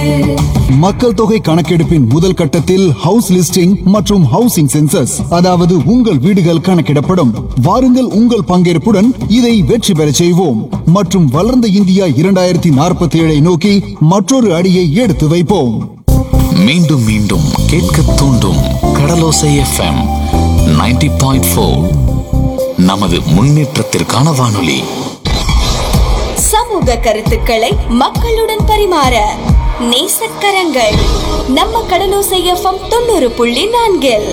மக்கள் தொகை கணக்கெடுப்பின் முதல் கட்டத்தில் ஹவுஸ் லிஸ்டிங் மற்றும் ஹவுசிங் சென்சஸ் அதாவது உங்கள் வீடுகள் கணக்கிடப்படும் வாருங்கள் உங்கள் பங்கேற்புடன் இதை வெற்றி பெறச் செய்வோம் மற்றும் வளர்ந்த இந்தியா இரண்டாயிரத்தி நாற்பத்தி ஏழை நோக்கி மற்றொரு அடியை எடுத்து வைப்போம் மீண்டும் மீண்டும் கேட்க தூண்டும் கடலோசை எஃப்எம் 90.4 பாயிண்ட் நமது முன்னேற்றத்திற்கான வானொலி சமூக கருத்துக்களை மக்களுடன் பரிமாற நேசக்கரங்கள் நம்ம கடலோசை எஃப்எம் தொண்ணூறு புள்ளி நான்கில்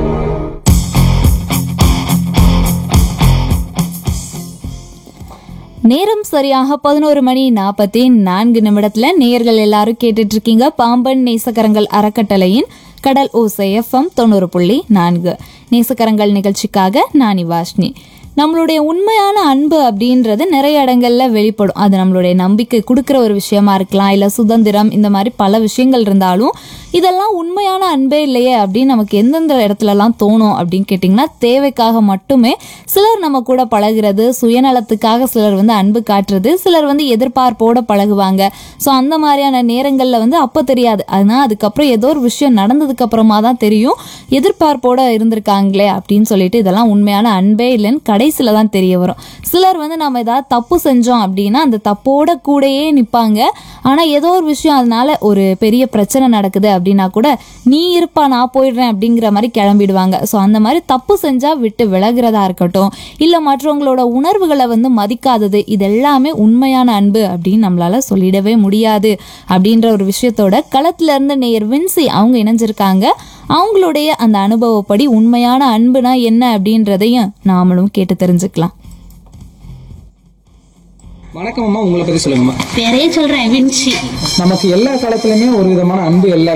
நேரம் சரியாக பதினோரு மணி நாற்பத்தி நான்கு நிமிடத்துல நேயர்கள் எல்லாரும் கேட்டுட்டு இருக்கீங்க பாம்பன் நேசக்கரங்கள் அறக்கட்டளையின் கடல் ஓசை எஃப்எம் தொண்ணூறு புள்ளி நான்கு நேசக்கரங்கள் நிகழ்ச்சிக்காக நானி வாஷ்னி நம்மளுடைய உண்மையான அன்பு அப்படின்றது நிறைய இடங்கள்ல வெளிப்படும் அது நம்மளுடைய நம்பிக்கை கொடுக்குற ஒரு விஷயமா இருக்கலாம் இல்ல சுதந்திரம் இந்த மாதிரி பல விஷயங்கள் இருந்தாலும் இதெல்லாம் உண்மையான அன்பே இல்லையே அப்படின்னு நமக்கு எந்தெந்த இடத்துலலாம் தோணும் அப்படின்னு கேட்டிங்கன்னா தேவைக்காக மட்டுமே சிலர் நம்ம கூட பழகுறது சுயநலத்துக்காக சிலர் வந்து அன்பு காட்டுறது சிலர் வந்து எதிர்பார்ப்போட பழகுவாங்க ஸோ அந்த மாதிரியான நேரங்களில் வந்து அப்போ தெரியாது ஆனால் அதுக்கப்புறம் ஏதோ ஒரு விஷயம் நடந்ததுக்கு அப்புறமா தான் தெரியும் எதிர்பார்ப்போட இருந்திருக்காங்களே அப்படின்னு சொல்லிட்டு இதெல்லாம் உண்மையான அன்பே இல்லைன்னு கடைசியில் தான் தெரிய வரும் சிலர் வந்து நம்ம ஏதாவது தப்பு செஞ்சோம் அப்படின்னா அந்த தப்போட கூடயே நிற்பாங்க ஆனால் ஏதோ ஒரு விஷயம் அதனால ஒரு பெரிய பிரச்சனை நடக்குது அப்படின்னா கூட நீ இருப்பா நான் போயிடுறேன் அப்படிங்கிற மாதிரி கிளம்பிடுவாங்க ஸோ அந்த மாதிரி தப்பு செஞ்சால் விட்டு விலகிறதா இருக்கட்டும் இல்லை மற்றவங்களோட உணர்வுகளை வந்து மதிக்காதது இது எல்லாமே உண்மையான அன்பு அப்படின்னு நம்மளால சொல்லிடவே முடியாது அப்படின்ற ஒரு விஷயத்தோட களத்துல இருந்து நேயர் வின்சி அவங்க இணைஞ்சிருக்காங்க அவங்களுடைய அந்த அனுபவப்படி உண்மையான அன்புனா என்ன அப்படின்றதையும் நாமளும் கேட்டு தெரிஞ்சுக்கலாம் வணக்கம் அம்மா உங்களை பத்தி சொல்லுங்கம்மா பேரே சொல்றேன் வின்சி நமக்கு எல்லா காலத்துலயுமே ஒரு விதமான அன்பு எல்லா